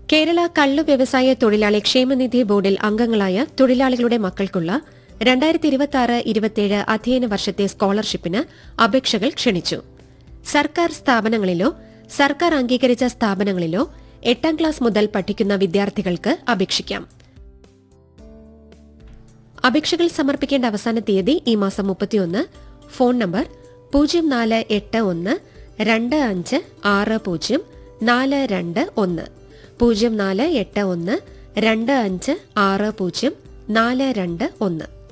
കേരള കള്ളു വ്യവസായ തൊഴിലാളി ക്ഷേമനിധി ബോർഡിൽ അംഗങ്ങളായ തൊഴിലാളികളുടെ മക്കൾക്കുള്ള രണ്ടായിരത്തി ഇരുപത്തി ആറ് ഇരുപത്തിയേഴ് അധ്യയന വർഷത്തെ സ്കോളർഷിപ്പിന് അപേക്ഷകൾ ക്ഷണിച്ചു സർക്കാർ സ്ഥാപനങ്ങളിലോ സർക്കാർ അംഗീകരിച്ച സ്ഥാപനങ്ങളിലോ എട്ടാം ക്ലാസ് മുതൽ പഠിക്കുന്ന വിദ്യാർത്ഥികൾക്ക് അപേക്ഷിക്കാം അപേക്ഷകൾ സമർപ്പിക്കേണ്ട അവസാന തീയതി ഈ മാസം മുപ്പത്തിയൊന്ന് ഫോൺ നമ്പർ പൂജ്യം നാല് എട്ട് ഒന്ന് രണ്ട് അഞ്ച് ആറ് പൂജ്യം നാല് രണ്ട് ഒന്ന് പൂജ്യം നാല് എട്ട് ഒന്ന് രണ്ട് അഞ്ച് ആറ് പൂജ്യം നാല് രണ്ട് ഒന്ന്